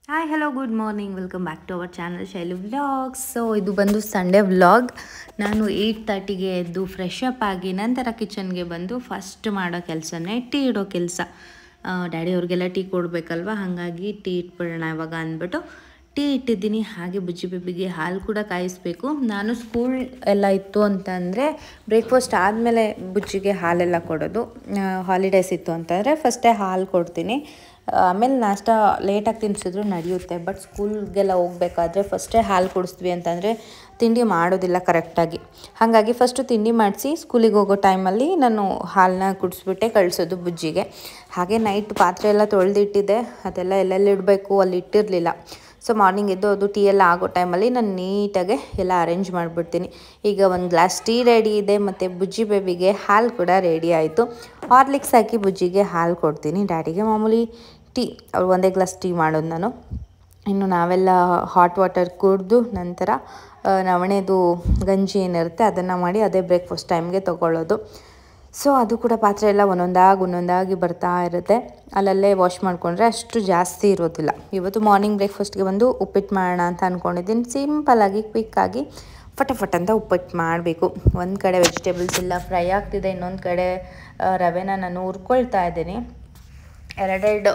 Hi hello good morning welcome back to our channel Shailu vlogs so ಇದು ಬಂದು Sunday vlog ನಾನು eight ತರ್ಟಿಗೆ ಎದ್ದು ಫ್ರೆಶ್ ಅಪ್ ಆಗಿ ನಂತರ ಕಿಚನ್ಗೆ ಬಂದು ಫಸ್ಟ್ ಮಾಡೋ ಕೆಲಸನೇ ಟೀ ಇಡೋ ಕೆಲಸ ಡ್ಯಾಡಿ ಅವ್ರಿಗೆಲ್ಲ ಟೀ ಕೊಡಬೇಕಲ್ವ ಹಾಗಾಗಿ ಟೀ ಇಟ್ಬಿಡೋಣ ಇವಾಗ ಅಂದ್ಬಿಟ್ಟು ಟೀ ಇಟ್ಟಿದ್ದೀನಿ ಹಾಗೆ ಬುಜ್ಜಿ ಬೇಬಿಗೆ ಹಾಲು ಕೂಡ ಕಾಯಿಸ್ಬೇಕು ನಾನು ಸ್ಕೂಲ್ ಎಲ್ಲ ಇತ್ತು ಅಂತಂದರೆ ಬ್ರೇಕ್ಫಾಸ್ಟ್ ಆದಮೇಲೆ ಬುಜ್ಜಿಗೆ ಹಾಲೆಲ್ಲ ಕೊಡೋದು ಹಾಲಿಡೇಸ್ ಇತ್ತು ಅಂತಂದರೆ ಫಸ್ಟೇ ಹಾಲು ಕೊಡ್ತೀನಿ ಆಮೇಲೆ ನಾಷ್ಟ ಲೇಟಾಗಿ ತಿನ್ಸಿದ್ರು ನಡೆಯುತ್ತೆ ಬಟ್ ಸ್ಕೂಲ್ಗೆಲ್ಲ ಹೋಗ್ಬೇಕಾದ್ರೆ ಫಸ್ಟೇ ಹಾಲು ಕುಡಿಸ್ತೀವಿ ಅಂತಂದರೆ ತಿಂಡಿ ಮಾಡೋದಿಲ್ಲ ಕರೆಕ್ಟಾಗಿ ಹಾಗಾಗಿ ಫಸ್ಟು ತಿಂಡಿ ಮಾಡಿಸಿ ಸ್ಕೂಲಿಗೆ ಹೋಗೋ ಟೈಮಲ್ಲಿ ನಾನು ಹಾಲನ್ನ ಕುಡಿಸ್ಬಿಟ್ಟೆ ಕಳಿಸೋದು ಬುಜ್ಜಿಗೆ ಹಾಗೆ ನೈಟ್ ಪಾತ್ರೆ ಎಲ್ಲ ತೊಳೆದಿಟ್ಟಿದ್ದೆ ಅದೆಲ್ಲ ಎಲ್ಲೆಲ್ಲಿ ಇಡಬೇಕು ಅಲ್ಲಿ ಇಟ್ಟಿರಲಿಲ್ಲ ಸೊ ಮಾರ್ನಿಂಗ್ ಎದ್ದು ಅದು ಟೀ ಎಲ್ಲ ಆಗೋ ಟೈಮಲ್ಲಿ ನಾನು ನೀಟಾಗೆ ಎಲ್ಲ ಅರೇಂಜ್ ಮಾಡಿಬಿಡ್ತೀನಿ ಈಗ ಒಂದು ಗ್ಲಾಸ್ ಟೀ ರೆಡಿ ಇದೆ ಮತ್ತು ಬುಜ್ಜಿ ಬೇಬಿಗೆ ಹಾಲು ಕೂಡ ರೆಡಿ ಆಯಿತು ಹಾರ್ಲಿಕ್ಸ್ ಹಾಕಿ ಬುಜ್ಜಿಗೆ ಹಾಲು ಕೊಡ್ತೀನಿ ಡ್ಯಾಡಿಗೆ ಮಾಮೂಲಿ ಟೀ ಅವ್ರು ಒಂದೇ ಗ್ಲಾಸ್ ಟೀ ಮಾಡೋದು ನಾನು ಇನ್ನು ನಾವೆಲ್ಲ ಹಾಟ್ ವಾಟರ್ ಕುಡಿದು ನಂತರ ನವಣೆದು ಗಂಜಿ ಏನಿರುತ್ತೆ ಅದನ್ನು ಮಾಡಿ ಅದೇ ಬ್ರೇಕ್ಫಾಸ್ಟ್ ಟೈಮ್ಗೆ ತೊಗೊಳ್ಳೋದು ಸೊ ಅದು ಕೂಡ ಪಾತ್ರೆ ಎಲ್ಲ ಒಂದೊಂದಾಗಿ ಒಂದೊಂದಾಗಿ ಬರ್ತಾ ಇರುತ್ತೆ ಅಲ್ಲಲ್ಲೇ ವಾಶ್ ಮಾಡಿಕೊಂಡ್ರೆ ಅಷ್ಟು ಜಾಸ್ತಿ ಇರೋದಿಲ್ಲ ಇವತ್ತು ಮಾರ್ನಿಂಗ್ ಬ್ರೇಕ್ಫಾಸ್ಟ್ಗೆ ಬಂದು ಉಪ್ಪಿಟ್ಟು ಮಾಡೋಣ ಅಂತ ಅಂದ್ಕೊಂಡಿದ್ದೀನಿ ಸಿಂಪಲ್ಲಾಗಿ ಕ್ವಿಕ್ಕಾಗಿ ಫಟಾಫಟ್ ಅಂತ ಉಪ್ಪಿಟ್ಟು ಮಾಡಬೇಕು ಒಂದು ಕಡೆ ವೆಜಿಟೇಬಲ್ಸ್ ಎಲ್ಲ ಫ್ರೈ ಆಗ್ತಿದೆ ಇನ್ನೊಂದು ಕಡೆ ರವೆನ ನಾನು ಹುರ್ಕೊಳ್ತಾ ಇದ್ದೀನಿ ಎರಡೆರಡು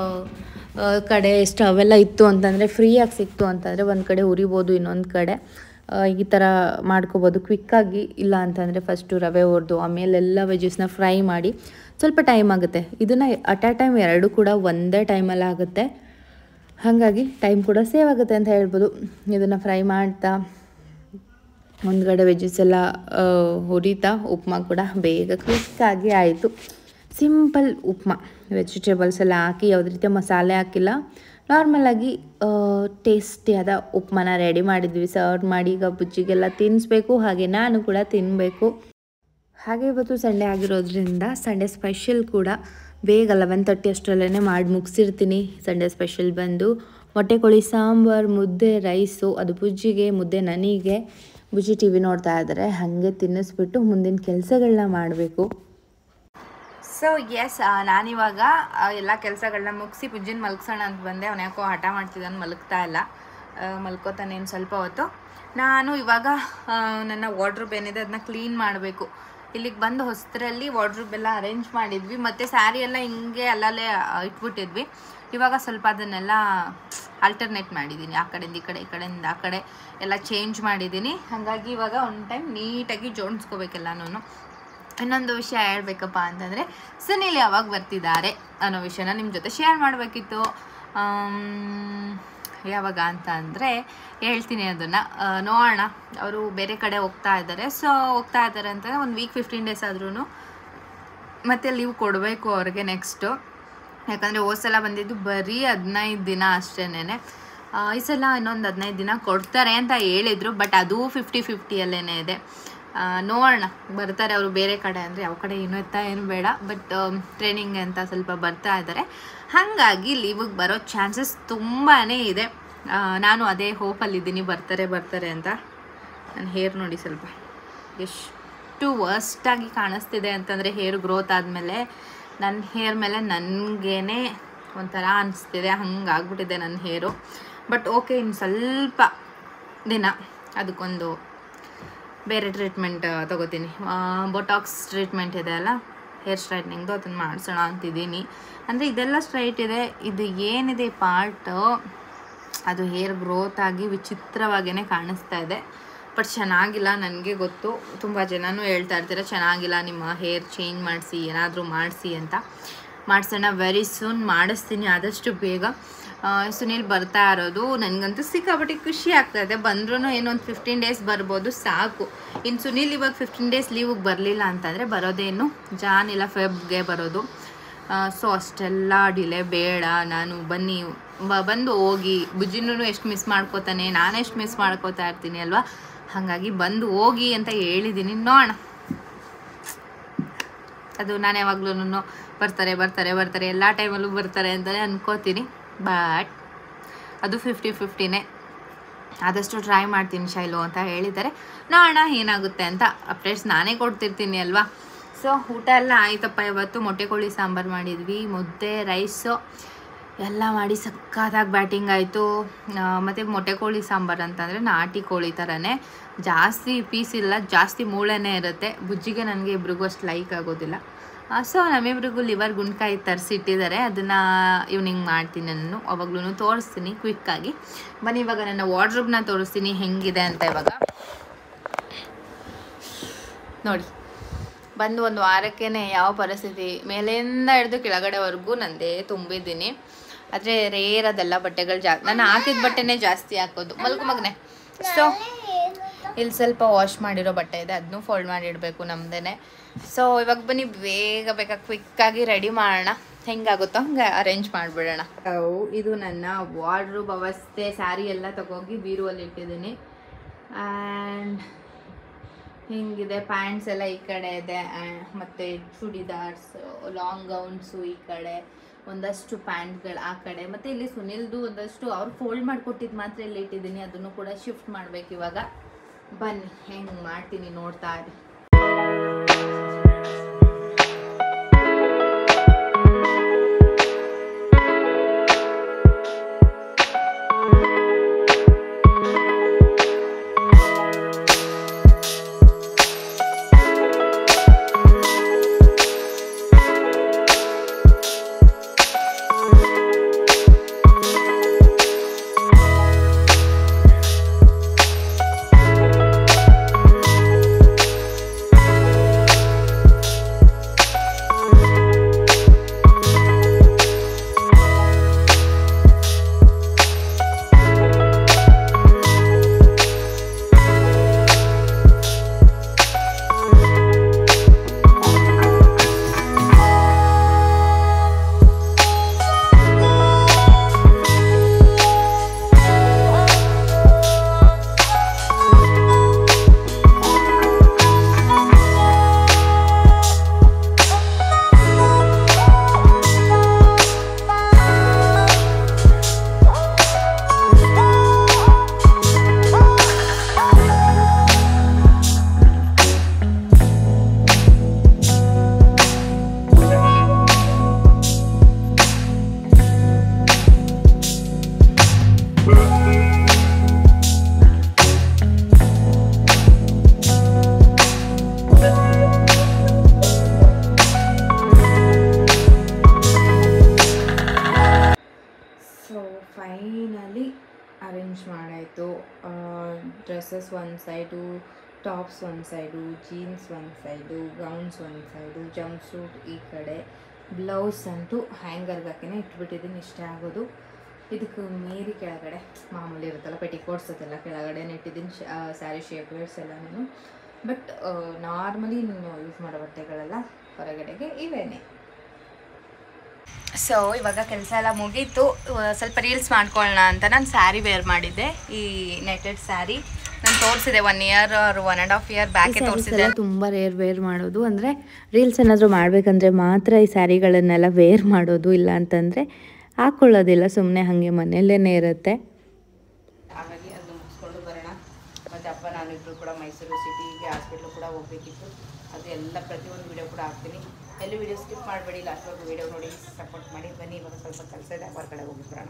ಕಡೆ ಸ್ಟವ್ ಎಲ್ಲ ಇತ್ತು ಅಂತಂದರೆ ಫ್ರೀಯಾಗಿ ಸಿಕ್ತು ಅಂತಂದರೆ ಒಂದು ಕಡೆ ಉರಿಬೋದು ಇನ್ನೊಂದು ಕಡೆ ಈ ಥರ ಮಾಡ್ಕೋಬೋದು ಕ್ವಿಕ್ಕಾಗಿ ಇಲ್ಲ ಅಂತಂದರೆ ಫಸ್ಟು ರವೆ ಹುರಿದು ಆಮೇಲೆ ಎಲ್ಲ ವೆಜಸ್ನ ಫ್ರೈ ಮಾಡಿ ಸ್ವಲ್ಪ ಟೈಮ್ ಆಗುತ್ತೆ ಇದನ್ನು ಅಟ್ ಆ ಟೈಮ್ ಎರಡು ಕೂಡ ಒಂದೇ ಟೈಮಲ್ಲಿ ಆಗುತ್ತೆ ಹಾಗಾಗಿ ಟೈಮ್ ಕೂಡ ಸೇವ್ ಆಗುತ್ತೆ ಅಂತ ಹೇಳ್ಬೋದು ಇದನ್ನು ಫ್ರೈ ಮಾಡ್ತಾ ಮುಂದ್ಗಡೆ ವೆಜಸ್ ಎಲ್ಲ ಹುರಿತಾ ಉಪ್ಮಾ ಕೂಡ ಬೇಗ ಕ್ವಿಕ್ಕಾಗಿ ಆಯಿತು ಸಿಂಪಲ್ ಉಪ್ಮಾ ವೆಜಿಟೇಬಲ್ಸ್ ಎಲ್ಲ ಹಾಕಿ ಯಾವುದೇ ರೀತಿಯ ಮಸಾಲೆ ಹಾಕಿಲ್ಲ ನಾರ್ಮಲಾಗಿ ಟೇಸ್ಟಿಯಾದ ಉಪ್ಮಾನ ರೆಡಿ ಮಾಡಿದ್ವಿ ಸರ್ವ್ ಮಾಡಿ ಈಗ ಬುಜ್ಜಿಗೆಲ್ಲ ತಿನ್ನಿಸ್ಬೇಕು ಹಾಗೆ ನಾನು ಕೂಡ ತಿನ್ನಬೇಕು ಹಾಗೆ ಇವತ್ತು ಸಂಡೇ ಆಗಿರೋದ್ರಿಂದ ಸಂಡೇ ಸ್ಪೆಷಲ್ ಕೂಡ ಬೇಗ ಲೆವೆನ್ ತರ್ಟಿ ಅಷ್ಟರಲ್ಲೇ ಮಾಡಿ ಮುಗಿಸಿರ್ತೀನಿ ಸಂಡೇ ಸ್ಪೆಷಲ್ ಬಂದು ಮೊಟ್ಟೆ ಕೋಳಿ ಸಾಂಬಾರು ಮುದ್ದೆ ರೈಸು ಅದು ಬುಜ್ಜಿಗೆ ಮುದ್ದೆ ನನಗೆ ಬುಜ್ಜಿ ಟಿ ವಿ ನೋಡ್ತಾ ಇದ್ದಾರೆ ಹಾಗೆ ತಿನ್ನಿಸ್ಬಿಟ್ಟು ಮುಂದಿನ ಕೆಲಸಗಳನ್ನ ಮಾಡಬೇಕು ಸೊ ಎಸ್ ನಾನಿವಾಗ ಎಲ್ಲ ಕೆಲಸಗಳನ್ನ ಮುಗಿಸಿ ಪುಜ್ಜಿನ ಮಲ್ಗ್ಸೋಣ ಅಂತ ಬಂದೆ ಅವನ ಯಾಕೋ ಹಠ ಮಾಡ್ತಿದ್ದಾನೆ ಮಲಗ್ತಾ ಇಲ್ಲ ಮಲ್ಕೋತಾನೆ ಏನು ಸ್ವಲ್ಪ ಹೊತ್ತು ನಾನು ಇವಾಗ ನನ್ನ ವಾರ್ಡ್ರೂಬ್ ಏನಿದೆ ಅದನ್ನ ಕ್ಲೀನ್ ಮಾಡಬೇಕು ಇಲ್ಲಿಗೆ ಬಂದು ಹೊಸದ್ರಲ್ಲಿ ವಾರ್ಡ್ರೂಬ್ ಎಲ್ಲ ಅರೇಂಜ್ ಮಾಡಿದ್ವಿ ಮತ್ತು ಸ್ಯಾರಿ ಎಲ್ಲ ಹಿಂಗೆ ಅಲ್ಲಲ್ಲೇ ಇಟ್ಬಿಟ್ಟಿದ್ವಿ ಇವಾಗ ಸ್ವಲ್ಪ ಅದನ್ನೆಲ್ಲ ಆಲ್ಟರ್ನೇಟ್ ಮಾಡಿದ್ದೀನಿ ಆ ಕಡೆಯಿಂದ ಈ ಕಡೆ ಈ ಕಡೆಯಿಂದ ಆ ಕಡೆ ಎಲ್ಲ ಚೇಂಜ್ ಮಾಡಿದ್ದೀನಿ ಹಾಗಾಗಿ ಇವಾಗ ಒಂದು ಟೈಮ್ ನೀಟಾಗಿ ಜೋಡಿಸ್ಕೋಬೇಕೆಲ್ಲನೂ ಇನ್ನೊಂದು ವಿಷಯ ಹೇಳ್ಬೇಕಪ್ಪ ಅಂತಂದರೆ ಸುನೀಲ್ ಯಾವಾಗ ಬರ್ತಿದ್ದಾರೆ ಅನ್ನೋ ವಿಷಯನ ನಿಮ್ಮ ಜೊತೆ ಶೇರ್ ಮಾಡಬೇಕಿತ್ತು ಯಾವಾಗ ಅಂತ ಅಂದರೆ ಹೇಳ್ತೀನಿ ಅದನ್ನು ನೋಡೋಣ ಅವರು ಬೇರೆ ಕಡೆ ಹೋಗ್ತಾ ಇದ್ದಾರೆ ಸೊ ಹೋಗ್ತಾ ಇದ್ದಾರೆ ಅಂತಂದರೆ ಒಂದು ವೀಕ್ ಫಿಫ್ಟೀನ್ ಡೇಸ್ ಆದ್ರೂ ಮತ್ತೆ ಲೀವ್ ಕೊಡಬೇಕು ಅವ್ರಿಗೆ ನೆಕ್ಸ್ಟು ಯಾಕಂದರೆ ಹೋದ ಸಲ ಬಂದಿದ್ದು ಬರೀ ಹದಿನೈದು ದಿನ ಅಷ್ಟೇನೆ ಈ ಸಲ ಇನ್ನೊಂದು ಹದಿನೈದು ದಿನ ಕೊಡ್ತಾರೆ ಅಂತ ಹೇಳಿದರು ಬಟ್ ಅದು ಫಿಫ್ಟಿ ಫಿಫ್ಟಿಯಲ್ಲೇ ಇದೆ ನೋಡೋಣ ಬರ್ತಾರೆ ಅವರು ಬೇರೆ ಕಡೆ ಅಂದರೆ ಯಾವ ಕಡೆ ಏನೂ ಎತ್ತಾ ಏನು ಬೇಡ ಬಟ್ ಟ್ರೈನಿಂಗ್ ಅಂತ ಸ್ವಲ್ಪ ಬರ್ತಾ ಇದ್ದಾರೆ ಹಾಗಾಗಿ ಲೀವಿಗೆ ಬರೋ ಚಾನ್ಸಸ್ ತುಂಬಾ ಇದೆ ನಾನು ಅದೇ ಹೋಪಲ್ಲಿದ್ದೀನಿ ಬರ್ತಾರೆ ಬರ್ತಾರೆ ಅಂತ ನನ್ನ ಹೇರ್ ನೋಡಿ ಸ್ವಲ್ಪ ಎಷ್ಟು ವರ್ಸ್ಟಾಗಿ ಕಾಣಿಸ್ತಿದೆ ಅಂತಂದರೆ ಹೇರ್ ಗ್ರೋತ್ ಆದಮೇಲೆ ನನ್ನ ಹೇರ್ ಮೇಲೆ ನನಗೇನೆ ಒಂಥರ ಅನಿಸ್ತಿದೆ ಹಂಗಾಗ್ಬಿಟ್ಟಿದೆ ನನ್ನ ಹೇರು ಬಟ್ ಓಕೆ ಇನ್ನು ಸ್ವಲ್ಪ ದಿನ ಅದಕ್ಕೊಂದು ಬೇರೆ ಟ್ರೀಟ್ಮೆಂಟ್ ತೊಗೋತೀನಿ ಬೊಟಾಕ್ಸ್ ಟ್ರೀಟ್ಮೆಂಟ್ ಇದೆ ಅಲ್ಲ ಹೇರ್ ಸ್ಟ್ರೈಟ್ನಿಂಗ್ದು ಅದನ್ನು ಮಾಡಿಸೋಣ ಅಂತಿದ್ದೀನಿ ಅಂದರೆ ಇದೆಲ್ಲ ಸ್ಟ್ರೈಟ್ ಇದೆ ಇದು ಏನಿದೆ ಪಾರ್ಟು ಅದು ಹೇರ್ ಗ್ರೋತ್ ಆಗಿ ವಿಚಿತ್ರವಾಗಿಯೇ ಕಾಣಿಸ್ತಾ ಇದೆ ಬಟ್ ಚೆನ್ನಾಗಿಲ್ಲ ನನಗೆ ಗೊತ್ತು ತುಂಬ ಜನನೂ ಹೇಳ್ತಾ ಇರ್ತೀರ ಚೆನ್ನಾಗಿಲ್ಲ ನಿಮ್ಮ ಹೇರ್ ಚೇಂಜ್ ಮಾಡಿಸಿ ಏನಾದರೂ ಮಾಡಿಸಿ ಅಂತ ಮಾಡಿಸೋಣ ವೆರಿ ಸೂನ್ ಮಾಡಿಸ್ತೀನಿ ಆದಷ್ಟು ಬೇಗ ಸುನೀಲ್ ಬರ್ತಾ ಇರೋದು ನನಗಂತೂ ಸಿಕ್ಕಾಪಟ್ಟೆ ಖುಷಿ ಆಗ್ತಾಯಿದೆ ಬಂದ್ರೂ ಏನೊಂದು ಫಿಫ್ಟೀನ್ ಡೇಸ್ ಬರ್ಬೋದು ಸಾಕು ಇನ್ನು ಸುನೀಲ್ ಇವಾಗ ಫಿಫ್ಟೀನ್ ಡೇಸ್ ಲೀವಿಗೆ ಬರಲಿಲ್ಲ ಅಂತಂದರೆ ಬರೋದೇನು ಜಾನ್ ಇಲ್ಲ ಫೆಬ್ಗೆ ಬರೋದು ಸೊ ಅಷ್ಟೆಲ್ಲ ಡಿಲೇ ಬೇಡ ನಾನು ಬನ್ನಿ ಬಂದು ಹೋಗಿ ಬುಜ್ಜಿನೂ ಎಷ್ಟು ಮಿಸ್ ಮಾಡ್ಕೋತಾನೆ ನಾನೆಷ್ಟು ಮಿಸ್ ಮಾಡ್ಕೋತಾ ಇರ್ತೀನಿ ಅಲ್ವಾ ಹಾಗಾಗಿ ಬಂದು ಹೋಗಿ ಅಂತ ಹೇಳಿದ್ದೀನಿ ನೋಡೋಣ ಅದು ನಾನು ಯಾವಾಗ್ಲೂ ಬರ್ತಾರೆ ಬರ್ತಾರೆ ಬರ್ತಾರೆ ಎಲ್ಲ ಟೈಮಲ್ಲೂ ಬರ್ತಾರೆ ಅಂತಲೇ ಅನ್ಕೋತೀನಿ ಬಟ್ ಅದು ಫಿಫ್ಟಿ ಫಿಫ್ಟಿನೇ ಆದಷ್ಟು ಟ್ರೈ ಮಾಡ್ತೀನಿ ಶೈಲು ಅಂತ ಹೇಳಿದ್ದಾರೆ ನೋಡೋಣ ಏನಾಗುತ್ತೆ ಅಂತ ಅಪ್ಡೇಟ್ಸ್ ನಾನೇ ಕೊಡ್ತಿರ್ತೀನಿ ಅಲ್ವಾ ಸೊ ಊಟ ಎಲ್ಲ ಆಯ್ತಪ್ಪ ಇವತ್ತು ಮೊಟ್ಟೆ ಕೋಳಿ ಸಾಂಬಾರು ಮಾಡಿದ್ವಿ ಮುದ್ದೆ ರೈಸು ಎಲ್ಲ ಮಾಡಿ ಸಕ್ಕತ್ತಾಗಿ ಬ್ಯಾಟಿಂಗ್ ಆಯಿತು ಮತ್ತು ಮೊಟ್ಟೆ ಕೋಳಿ ಸಾಂಬಾರು ಅಂತಂದರೆ ನಾಟಿ ಕೋಳಿ ಥರನೇ ಜಾಸ್ತಿ ಪೀಸ್ ಇಲ್ಲ ಜಾಸ್ತಿ ಮೂಳೆನೇ ಇರುತ್ತೆ ಬುಜ್ಜಿಗೆ ನನಗೆ ಇಬ್ರಿಗೂ ಅಷ್ಟು ಲೈಕ್ ಆಗೋದಿಲ್ಲ ಸೊ ನಮ್ಮಿಬ್ರಿಗೂ ಲಿವರ್ ಗುಂಡ್ಕಾಯಿ ತರಿಸಿಟ್ಟಿದ್ದಾರೆ ಅದನ್ನು ಈವ್ನಿಂಗ್ ಮಾಡ್ತೀನಿ ನಾನು ಅವಾಗ್ಲೂ ತೋರಿಸ್ತೀನಿ ಕ್ವಿಕ್ಕಾಗಿ ಬನ್ನಿ ಇವಾಗ ನನ್ನ ವಾರ್ಡ್ರೂಬ್ನ ತೋರಿಸ್ತೀನಿ ಹೆಂಗಿದೆ ಅಂತ ಇವಾಗ ನೋಡಿ ಬಂದು ಒಂದು ವಾರಕ್ಕೇ ಯಾವ ಪರಿಸ್ಥಿತಿ ಮೇಲಿಂದ ಹಿಡಿದು ಕೆಳಗಡೆವರೆಗೂ ನಂದೇ ತುಂಬಿದ್ದೀನಿ ಆದರೆ ರೇರ್ ಅದೆಲ್ಲ ಬಟ್ಟೆಗಳು ಜಾ ನಾನು ಹಾಕಿದ ಬಟ್ಟೆನೇ ಜಾಸ್ತಿ ಹಾಕೋದು ಮಲ್ಕು ಮಗನೆ ಸೊ ಇಲ್ಲಿ ಸ್ವಲ್ಪ ವಾಶ್ ಮಾಡಿರೋ ಬಟ್ಟೆ ಇದೆ ಅದನ್ನೂ ಫೋಲ್ಡ್ ಮಾಡಿ ಇಡಬೇಕು ನಮ್ದೇ ಸೊ ಇವಾಗ ಬನ್ನಿ ಬೇಗ ಬೇಗ ಕ್ವಿಕ್ಕಾಗಿ ರೆಡಿ ಮಾಡೋಣ ಹೆಂಗಾಗುತ್ತೋ ಹಂಗೆ ಅರೇಂಜ್ ಮಾಡಿಬಿಡೋಣ ಇದು ನನ್ನ ವಾರ್ಡ್ರೂಬ್ ಅವಸ್ಥೆ ಸ್ಯಾರಿ ಎಲ್ಲ ತಗೋಗಿ ಬೀರುವಲ್ಲಿ ಇಟ್ಟಿದ್ದೀನಿ ಆ್ಯಂಡ್ ಹಿಂಗಿದೆ ಪ್ಯಾಂಟ್ಸ್ ಎಲ್ಲ ಈ ಕಡೆ ಇದೆ ಆ, ಮತ್ತೆ ಚೂಡಿದಾರ್ಸ್ ಲಾಂಗ್ ಗೌನ್ಸು ಈ ಕಡೆ ಒಂದಷ್ಟು ಪ್ಯಾಂಟ್ಗಳು ಆ ಕಡೆ ಮತ್ತೆ ಇಲ್ಲಿ ಸುನಿಲ್ದು ಒಂದಷ್ಟು ಅವ್ರು ಫೋಲ್ಡ್ ಮಾಡಿಕೊಟ್ಟಿದ್ದು ಮಾತ್ರ ಇಲ್ಲಿ ಇಟ್ಟಿದ್ದೀನಿ ಅದನ್ನು ಕೂಡ ಶಿಫ್ಟ್ ಮಾಡ್ಬೇಕು ಇವಾಗ ಬನ್ನಿ ಹೆಂಗೆ ಮಾಡ್ತೀನಿ ನೋಡ್ತಾ ಇರಿ ಸೊ ಫೈನಲಿ ಅರೇಂಜ್ ಮಾಡಾಯಿತು ಡ್ರೆಸ್ಸಸ್ ಒಂದು ಸೈಡು ಟಾಪ್ಸ್ ಒಂದು ಸೈಡು ಜೀನ್ಸ್ ಒಂದು ಸೈಡು ಗೌನ್ಸ್ ಒಂದು ಸೈಡು ಜಂಪ್ ಸೂಟ್ ಈ ಕಡೆ ಬ್ಲೌಸ್ ಅಂತೂ ಹ್ಯಾಂಗರ್ಗೆ ಹಾಕಿನೇ ಇಟ್ಬಿಟ್ಟಿದ್ದೀನಿ ಇಷ್ಟೇ ಆಗೋದು ಇದಕ್ಕೆ ಮೀರಿ ಕೆಳಗಡೆ ಮಾಮೂಲಿ ಇರುತ್ತಲ್ಲ ಪೆಟಿಕೋಟ್ಸ್ ಅದೆಲ್ಲ ಕೆಳಗಡೆ ಇಟ್ಟಿದ್ದೀನಿ ಸ್ಯಾರಿ ಶೇಪ್ ವೇರ್ಸ್ ಎಲ್ಲನೂ ಬಟ್ ನಾರ್ಮಲಿ ನೀವು ಯೂಸ್ ಮಾಡೋ ಬಟ್ಟೆಗಳೆಲ್ಲ ಹೊರಗಡೆಗೆ ಇವೇನೆ ಸೊ ಇವಾಗ ಕೆಲಸ ಎಲ್ಲ ಮುಗೀತು ಇವಾಗ ಸ್ವಲ್ಪ ರೀಲ್ಸ್ ಮಾಡ್ಕೊಳ್ಳೋಣ ಅಂತ ನಾನು ಸ್ಯಾರಿ ವೇರ್ ಮಾಡಿದ್ದೆ ಈ ನೆಟೆಡ್ ಸ್ಯಾರಿ ನಾನು ತೋರಿಸಿದೆ one year one and half year ಬ್ಯಾಕೆ ತೋರಿಸಿದೆ ತುಂಬ ರೇರ್ ವೇರ್ ಮಾಡೋದು ಅಂದರೆ ರೀಲ್ಸ್ ಏನಾದರೂ ಮಾಡಬೇಕಂದ್ರೆ ಮಾತ್ರ ಈ ಸ್ಯಾರಿಗಳನ್ನೆಲ್ಲ ವೇರ್ ಮಾಡೋದು ಇಲ್ಲ ಅಂತಂದರೆ ಹಾಕ್ಕೊಳ್ಳೋದಿಲ್ಲ ಸುಮ್ಮನೆ ಹಾಗೆ ಮನೆಯಲ್ಲೇ ಇರುತ್ತೆ ಹಾಗಾಗಿ ಅದನ್ನ ಮುಗಿಸ್ಕೊಂಡು ಬರೋಣ ಮತ್ತು ಅಪ್ಪ ನಾನಿಬ್ಬರು ಕೂಡ ಮೈಸೂರು ಸಿಟಿಗೆ ಹಾಸ್ಪಿಟ್ಲು ಕೂಡ ಹೋಗಬೇಕಿತ್ತು ಅದು ಎಲ್ಲ ಪ್ರತಿಯೊಂದು ವಿಡಿಯೋ ಕೂಡ ಹಾಕ್ತೀನಿ ಎಲ್ಲಿ ವಿಡಿಯೋ ಸ್ಕಿಪ್ ಮಾಡಬೇಡಿ ಲಾಸ್ಟ್ವರೆಗೂ ವಿಡಿಯೋ ನೋಡಿ ಸಪೋರ್ಟ್ ಮಾಡಿ ಬನ್ನಿ ಇವಾಗ ಸ್ವಲ್ಪ ಕೆಲಸ ಇದೆ ಹೊರಗಡೆ ಹೋಗಿ ಬರೋಣ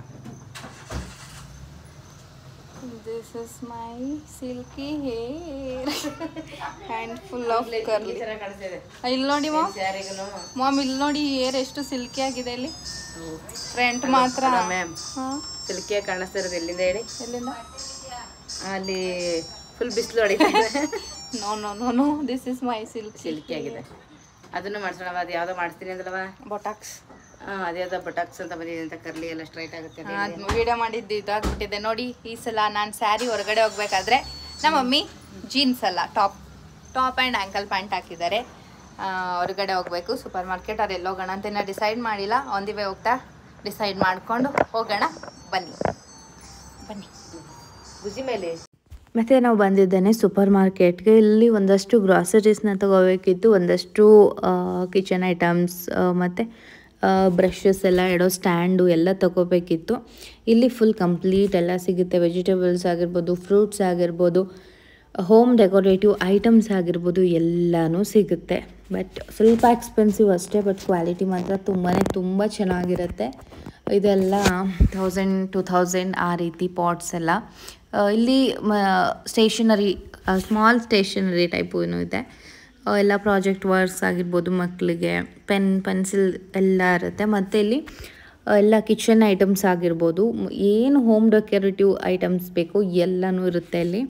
this is my silky hair handful of curly ಚೆನ್ನಾಗಿ ಕಾಣಿಸ್ತಿದೆ ಇಲ್ಲಿ ನೋಡಿ ಮಾಮ್ ಸ್ಯಾರಿಗೂ ಮಾಮ್ ಇಲ್ಲಿ ನೋಡಿ ಹೇರ್ ಎಷ್ಟು ಸಿಲ್ಕಿ ಆಗಿದೆ ಇಲ್ಲಿ ಫ್ರಂಟ್ ಮಾತ್ರ ಮ್ಯಾಮ್ ಹಾಂ ಸಿಲ್ಕಿಯಾಗಿ ಕಾಣಿಸ್ತಾ ಇರೋದು ಎಲ್ಲಿಂದ ಹೇಳಿ ಎಲ್ಲಿಂದ ಅಲ್ಲಿ ಫುಲ್ ಬಿಸಿಲು ಹೊಡಿತಾ ಇದೆ no no no no this is my silk silky ಆಗಿದೆ ಅದನ್ನು ಮಾಡ್ಸೋಣವ ಅದು ಯಾವುದೋ ಮಾಡಿಸ್ತೀನಿ ಅಂದಲ್ವ ಬೊಟಾಕ್ಸ್ ಹಾಂ ಅದ್ಯಾವುದೋ ಬಟಾಕ್ಸ್ ಅಂತ ಬಂದಿದೆ ಅಂತ ಕರ್ಲಿ ಎಲ್ಲ ಸ್ಟ್ರೈಟ್ ಆಗುತ್ತೆ ಅದು ಹೇಳಿ. ವಿಡಿಯೋ ಮಾಡಿದ್ದು ಇದಾಗ್ಬಿಟ್ಟಿದೆ ನೋಡಿ ಈ ಸಲ ನಾನು ಸ್ಯಾರಿ ಹೊರಗಡೆ ಹೋಗ್ಬೇಕಾದ್ರೆ ನಮ್ಮ ಮಮ್ಮಿ ಜೀನ್ಸ್ ಅಲ್ಲ top top and ankle pant ಹಾಕಿದ್ದಾರೆ ಆ, ಹೊರಗಡೆ ಹೋಗ್ಬೇಕು ಸೂಪರ್ ಮಾರ್ಕೆಟ್ ಅವ್ರು ಎಲ್ಲಿ ಹೋಗೋಣ ಅಂತ ಇನ್ನೂ ಡಿಸೈಡ್ ಮಾಡಿಲ್ಲ ಆನ್ ದಿ ವೇ ಹೋಗ್ತಾ ಡಿಸೈಡ್ ಮಾಡಿಕೊಂಡು ಹೋಗೋಣ ಬನ್ನಿ ಬನ್ನಿ ಭುಜಿ ಮೇಲೆ ಮತ್ತು ನಾವು ಬಂದಿದ್ದೇನೆ ಸೂಪರ್ ಮಾರ್ಕೆಟ್ಗೆ ಇಲ್ಲಿ ಒಂದಷ್ಟು ಗ್ರಾಸರೀಸ್ನ ತಗೋಬೇಕಿತ್ತು ಒಂದಷ್ಟು ಕಿಚನ್ ಐಟಮ್ಸ್ ಮತ್ತು ಬ್ರಷಸ್ ಎಲ್ಲ ಇಡೋ ಸ್ಟ್ಯಾಂಡು ಎಲ್ಲ ತಗೋಬೇಕಿತ್ತು ಇಲ್ಲಿ ಫುಲ್ ಕಂಪ್ಲೀಟ್ ಎಲ್ಲ ಸಿಗುತ್ತೆ ವೆಜಿಟೇಬಲ್ಸ್ ಆಗಿರ್ಬೋದು ಫ್ರೂಟ್ಸ್ ಆಗಿರ್ಬೋದು ಹೋಮ್ ಡೆಕೋರೇಟಿವ್ ಐಟಮ್ಸ್ ಆಗಿರ್ಬೋದು ಎಲ್ಲನೂ ಸಿಗುತ್ತೆ ಬಟ್ ಸ್ವಲ್ಪ ಎಕ್ಸ್ಪೆನ್ಸಿವ್ ಅಷ್ಟೇ ಬಟ್ ಕ್ವಾಲಿಟಿ ಮಾತ್ರ ತುಂಬಾ ತುಂಬ ಚೆನ್ನಾಗಿರುತ್ತೆ ಇದೆಲ್ಲ ಥೌಸಂಡ್ ಟು ಥೌಸಂಡ್ ಆ ರೀತಿ ಪಾಟ್ಸ್ ಎಲ್ಲ ಆ, ಇಲ್ಲಿ ಮ ಸ್ಟೇಷನರಿ ಸ್ಮಾಲ್ ಸ್ಟೇಷನರಿ ಟೈಪು ಏನೋ ಇದೆ ಆ, ಎಲ್ಲ ಪ್ರಾಜೆಕ್ಟ್ ವರ್ಕ್ಸ್ ಆಗಿರ್ಬೋದು ಮಕ್ಕಳಿಗೆ ಪೆನ್ ಪೆನ್ಸಿಲ್ ಎಲ್ಲ ಇರುತ್ತೆ ಮತ್ತು ಇಲ್ಲಿ ಆ, ಎಲ್ಲ ಕಿಚನ್ ಐಟಮ್ಸ್ ಆಗಿರ್ಬೋದು ಮ್- ಏನು ಹೋಮ್ ಡೆಕೋರೇಟಿವ್ ಐಟಮ್ಸ್ ಬೇಕು ಎಲ್ಲನೂ ಇರುತ್ತೆ ಇಲ್ಲಿ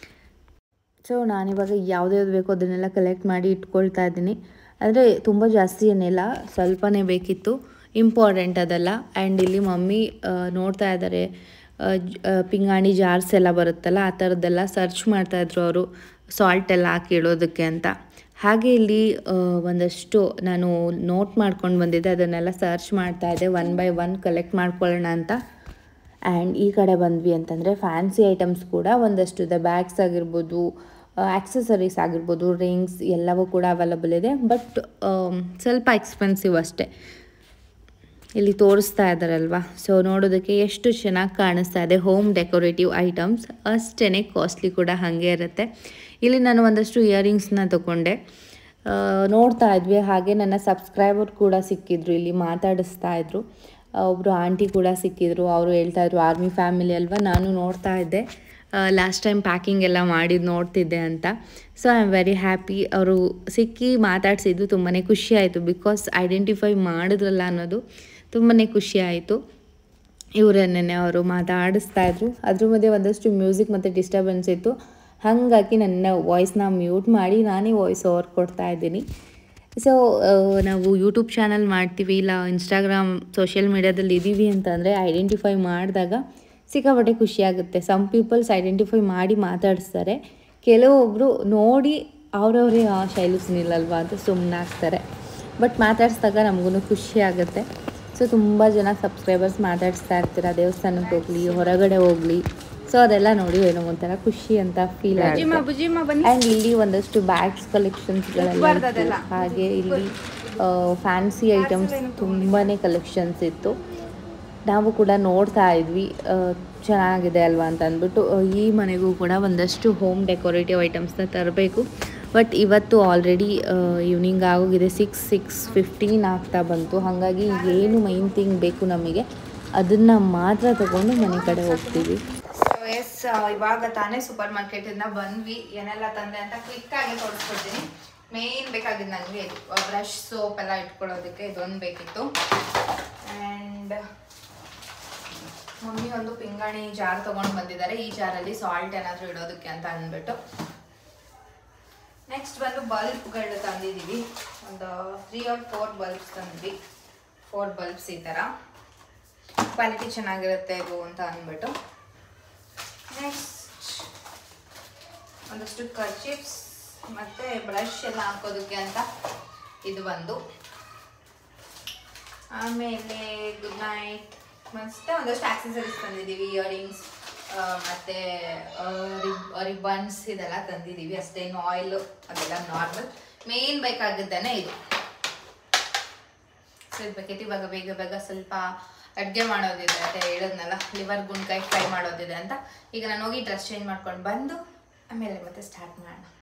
ಸೊ ನಾನಿವಾಗ ಯಾವ್ದ್ಯಾವ್ದು ಬೇಕೋ ಅದನ್ನೆಲ್ಲ ಕಲೆಕ್ಟ್ ಮಾಡಿ ಇಟ್ಕೊಳ್ತಾ ಇದ್ದೀನಿ ಅಂದರೆ ತುಂಬ ಜಾಸ್ತಿ ಏನಿಲ್ಲ ಸ್ವಲ್ಪನೇ ಬೇಕಿತ್ತು ಇಂಪಾರ್ಟೆಂಟ್ ಅದೆಲ್ಲ ಆ್ಯಂಡ್ ಇಲ್ಲಿ ಮಮ್ಮಿ ಆ, ನೋಡ್ತಾ ಇದ್ದಾರೆ ಆ, ಜ್- ಆ, ಪಿಂಗಾಣಿ ಜಾರ್ಸ್ ಎಲ್ಲ ಬರುತ್ತಲ್ಲ ಆ ಥರದ್ದೆಲ್ಲ ಸರ್ಚ್ ಮಾಡ್ತಾಯಿದ್ರು ಅವರು ಸಾಲ್ಟ್ ಎಲ್ಲ ಹಾಕಿ ಇಡೋದಕ್ಕೆ ಅಂತ ಹಾಗೆ ಇಲ್ಲಿ ಆ, ಒಂದಷ್ಟು ನಾನು ನೋಟ್ ಮಾಡ್ಕೊಂಡು ಬಂದಿದ್ದೆ ಅದನ್ನೆಲ್ಲ ಸರ್ಚ್ ಮಾಡ್ತಾ ಇದ್ದೆ ಒನ್ ಬೈ ಒನ್ ಕಲೆಕ್ಟ್ ಮಾಡ್ಕೊಳ್ಳೋಣ ಅಂತ ಆ್ಯಂಡ್ ಈ ಕಡೆ ಬಂದ್ವಿ ಅಂತಂದರೆ ಫ್ಯಾನ್ಸಿ ಐಟಮ್ಸ್ ಕೂಡ ಒಂದಷ್ಟು ಇದೆ ಬ್ಯಾಗ್ಸ್ ಆಗಿರ್ಬೋದು ಆಕ್ಸೆಸರೀಸ್ ಆಗಿರ್ಬೋದು ರಿಂಗ್ಸ್ ಎಲ್ಲವೂ ಕೂಡ ಅವೈಲಬಲ್ ಇದೆ ಬಟ್ ಸ್ವಲ್ಪ ಎಕ್ಸ್ಪೆನ್ಸಿವ್ ಅಷ್ಟೇ ಇಲ್ಲಿ ತೋರಿಸ್ತಾ ಇದ್ದಾರಲ್ವಾ ಸೊ ನೋಡೋದಕ್ಕೆ ಎಷ್ಟು ಚೆನ್ನಾಗಿ ಕಾಣಿಸ್ತಾ ಇದೆ ಹೋಮ್ ಡೆಕೋರೇಟಿವ್ ಐಟಮ್ಸ್ ಅಷ್ಟೇ ಕಾಸ್ಟ್ಲಿ ಕೂಡ ಹಾಗೆ ಇರುತ್ತೆ ಇಲ್ಲಿ ನಾನು ಒಂದಷ್ಟು ಇಯರಿಂಗ್ಸ್ನ ತೊಗೊಂಡೆ ಆ, ನೋಡ್ತಾ ಇದ್ವಿ ಹಾಗೆ ನನ್ನ ಸಬ್ಸ್ಕ್ರೈಬರ್ ಕೂಡ ಸಿಕ್ಕಿದ್ರು ಇಲ್ಲಿ ಮಾತಾಡಿಸ್ತಾ ಇದ್ರು ಒಬ್ಬರು ಆಂಟಿ ಕೂಡ ಸಿಕ್ಕಿದ್ರು ಅವರು ಹೇಳ್ತಾ ಇದ್ರು ಆರ್ಮಿ ಫ್ಯಾಮಿಲಿ ಅಲ್ವಾ ನಾನು ನೋಡ್ತಾ ಇದ್ದೆ ಲಾಸ್ಟ್ ಟೈಮ್ ಪ್ಯಾಕಿಂಗ್ ಎಲ್ಲ ಮಾಡಿದ್ದು ನೋಡ್ತಿದ್ದೆ ಅಂತ so I am very happy ಅವರು ಸಿಕ್ಕಿ ಮಾತಾಡಿಸಿದ್ದು ತುಂಬಾ ಖುಷಿ ಆಯಿತು ಬಿಕಾಸ್ ಐಡೆಂಟಿಫೈ ಮಾಡಿದ್ರಲ್ಲ ಅನ್ನೋದು ತುಂಬಾ ಖುಷಿ ಆಯಿತು ಇವರನ್ನೇ ಅವರು ಮಾತಾಡಿಸ್ತಾ ಇದ್ರು ಅದ್ರ ಮಧ್ಯೆ ಒಂದಷ್ಟು ಮ್ಯೂಸಿಕ್ ಮತ್ತು ಡಿಸ್ಟರ್ಬೆನ್ಸ್ ಇತ್ತು ಹಾಗಾಗಿ ನನ್ನ ವಾಯ್ಸ್ನ ಮ್ಯೂಟ್ ಮಾಡಿ ನಾನೇ ವಾಯ್ಸ್ ಓವರ್ ಕೊಡ್ತಾ ಇದ್ದೀನಿ ಸೊ ನಾವು ಯೂಟ್ಯೂಬ್ ಚಾನಲ್ ಮಾಡ್ತೀವಿ ಇಲ್ಲ ಇನ್ಸ್ಟಾಗ್ರಾಮ್ ಸೋಷಿಯಲ್ ಮೀಡ್ಯಾದಲ್ಲಿ ಇದ್ದೀವಿ ಅಂತಂದರೆ ಐಡೆಂಟಿಫೈ ಮಾಡಿದಾಗ ಸಿಕ್ಕಾಪಟ್ಟೆ ಖುಷಿಯಾಗುತ್ತೆ ಸಮ್ ಪೀಪಲ್ಸ್ ಐಡೆಂಟಿಫೈ ಮಾಡಿ ಮಾತಾಡಿಸ್ತಾರೆ ಕೆಲವೊಬ್ಬರು ನೋಡಿ ಅವ್ರವ್ರೇ ಆ ಶೈಲಿಸ್ ನಿಲ್ಲಲ್ವಾ ಅಂತ ಸುಮ್ಮನೆ ಆಗ್ತಾರೆ ಬಟ್ ಮಾತಾಡಿಸಿದಾಗ ನಮಗೂ ಖುಷಿ ಆಗುತ್ತೆ ಸೊ ತುಂಬ ಜನ ಸಬ್ಸ್ಕ್ರೈಬರ್ಸ್ ಮಾತಾಡಿಸ್ತಾ ಇರ್ತೀರ ದೇವಸ್ಥಾನಕ್ಕೆ ಹೋಗಲಿ ಹೊರಗಡೆ ಹೋಗಲಿ ಸೊ ಅದೆಲ್ಲ ನೋಡಿ ಏನೋ ಒಂಥರ ಖುಷಿ ಅಂತ ಫೀಲ್ ಬುಜಿಮ್ಮ ಆಗುತ್ತೆ ಬುಜಿಮ್ಮ ಬನ್ನಿ ಆ್ಯಂಡ್ ಇಲ್ಲಿ ಒಂದಷ್ಟು ಬ್ಯಾಗ್ಸ್ ಕಲೆಕ್ಷನ್ಸ್ಗಳೆಲ್ಲ ಉಪ್ಬಾರ್ದು ಇತ್ತು. ಅದೆಲ್ಲ. ಹಾಗೆ ಇಲ್ಲಿ ಫ್ಯಾನ್ಸಿ ಐಟಮ್ಸ್ ತುಂಬಾ ಕಲೆಕ್ಷನ್ಸ್ ಇತ್ತು ನಾವು ಕೂಡ ನೋಡ್ತಾ ಇದ್ವಿ ಆ, ಚೆನ್ನಾಗಿದೆ ಅಲ್ವಾ ಅಂತ ಅಂದ್ಬಿಟ್ಟು ಆ, ಈ ಮನೆಗೂ ಕೂಡ ಒಂದಷ್ಟು ಹೋಮ್ ಡೆಕೋರೇಟಿವ್ ಐಟಮ್ಸ್ನ ತರಬೇಕು ಬಟ್ ಇವತ್ತು ಆಲ್ರೆಡಿ ಈವ್ನಿಂಗ್ ಆಗೋಗಿದೆ ಸಿಕ್ಸ್ ಸಿಕ್ಸ್ ಫಿಫ್ಟೀನ್ ಆಗ್ತಾ ಬಂತು ಹಾಗಾಗಿ ಏನು ಮೈನ್ ಥಿಂಗ್ ಬೇಕು ನಮಗೆ ಅದನ್ನು ಮಾತ್ರ ತಗೊಂಡು ಮನೆ ಕಡೆ ಹೋಗ್ತೀವಿ ಎಸ್ ಇವಾಗ ತಾನೇ ಸೂಪರ್ ಮಾರ್ಕೆಟಿಂದ ಬಂದ್ವಿ ಏನೆಲ್ಲ ತಂದೆ ಅಂತ ಕ್ವಿಕ್ ಆಗಿ ತೋರಿಸ್ಕೊಡ್ತೀನಿ ಮೇನ್ ಬೇಕಾಗಿದ್ದು ನನಗೆ ಇದು ಬ್ರಷ್ ಸೋಪ್ ಎಲ್ಲ ಇಟ್ಕೊಳ್ಳೋದಕ್ಕೆ ಇದೊಂದು ಬೇಕಿತ್ತು ಆ್ಯಂಡ್ ಮಮ್ಮಿ ಒಂದು ಪಿಂಗಾಣಿ ಜಾರ್ ತಗೊಂಡು ಬಂದಿದ್ದಾರೆ ಈ ಜಾರಲ್ಲಿ ಸಾಲ್ಟ್ ಏನಾದರೂ ಇಡೋದಕ್ಕೆ ಅಂತ ಅಂದ್ಬಿಟ್ಟು ನೆಕ್ಸ್ಟ್ ಬಂದು ಬಲ್ಬ್ಗಳು ತಂದಿದ್ದೀವಿ ಒಂದು ತ್ರೀ ಆರ್ ಫೋರ್ ಬಲ್ಬ್ಸ್ ತಂದ್ವಿ ಫೋರ್ ಬಲ್ಬ್ಸ್ ಈ ಥರ ಕ್ವಾಲಿಟಿ ಚೆನ್ನಾಗಿರುತ್ತೆ ಇದು ಅಂತ ಅಂದ್ಬಿಟ್ಟು ನೆಕ್ಸ್ಟ್ ಒಂದಷ್ಟು ಕರ್ಚಿಪ್ಸ್ ಮತ್ತು ಬ್ರಷ್ ಎಲ್ಲ ಹಾಕೋದಕ್ಕೆ ಅಂತ ಇದು ಒಂದು ಆಮೇಲೆ ಗುಡ್ ನೈಟ್ ಮತ್ತೆ ಒಂದಷ್ಟು ಆಕ್ಸೆಸರೀಸ್ ತಂದಿದ್ದೀವಿ ಇಯರಿಂಗ್ಸ್ ಮತ್ತು ರಿಬನ್ಸ್ ಇದೆಲ್ಲ ತಂದಿದ್ದೀವಿ ಅಷ್ಟೇನು ಆಯಿಲು ಅದೆಲ್ಲ ನಾರ್ಮಲ್ ಮೇನ್ ಬೇಕಾಗಿದ್ದೇನೆ ಇದು ಸೊ ಇದು ಬೇಕಿತ್ತು ಇವಾಗ ಬೇಗ ಬೇಗ ಸ್ವಲ್ಪ ಅಡುಗೆ ಮಾಡೋದಿದೆ ಅಂತ ಹೇಳಿದ್ನಲ್ಲ ಲಿವರ್ ಗುಂಡ್ಕಾಯಿ ಫ್ರೈ ಮಾಡೋದಿದೆ ಅಂತ ಈಗ ನಾನು ಹೋಗಿ ಡ್ರೆಸ್ ಚೇಂಜ್ ಮಾಡ್ಕೊಂಡು ಬಂದು ಆಮೇಲೆ ಮತ್ತೆ ಸ್ಟಾರ್ಟ್ ಮಾಡೋಣ